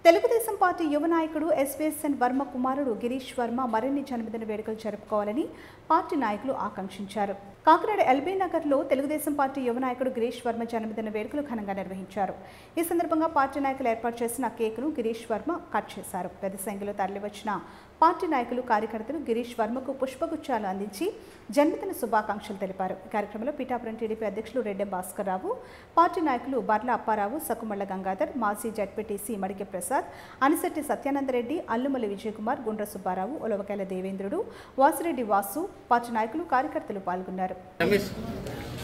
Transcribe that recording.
Telugu Desam party యువ నాయకుడు ఎస్వేఎస్ఎన్ వర్మ కుమారుడు గిరీష్ వర్మ మరిన్ని జన్మదిన వేడుకలు జరుపుకోవాలని పార్టీ నాయకులు ఆకాంక్షించారు కాకినాడ ఎల్బీ నగర్లో తెలుగుదేశం పార్టీ యువ నాయకుడు గిరీష్ వర్మ జన్మదిన వేడుకలు ఘనంగా నిర్వహించారు ఈ సందర్భంగా పార్టీ నాయకులు ఏర్పాటు చేసిన కేకును గిరీష్ వర్మ కట్ చేశారు పెద్ద సంఖ్యలో తరలివచ్చిన పార్టీ నాయకులు కార్యకర్తలు గిరీష్ వర్మకు పుష్పగుచ్చాలు అందించి జన్మదిన శుభాకాంక్షలు తెలిపారు ఈ కార్యక్రమంలో పిఠాపురం టీడీపీ అధ్యక్షులు రెడ్డెం భాస్కర్ రావు పార్టీ నాయకులు బర్ల అప్పారావు సకుమళ్ల గంగాధర్ మాజీ జడ్పీటీసీ మడికె ప్రసాద్ అనిశెట్టి సత్యానందరెడ్డి అల్లుమల్లి విజయకుమార్ గుండ్ర సుబ్బారావు ఉలవకాయల దేవేంద్రుడు వాసిరెడ్డి వాసు పార్టీ నాయకులు కార్యకర్తలు పాల్గొన్నారు రమేష్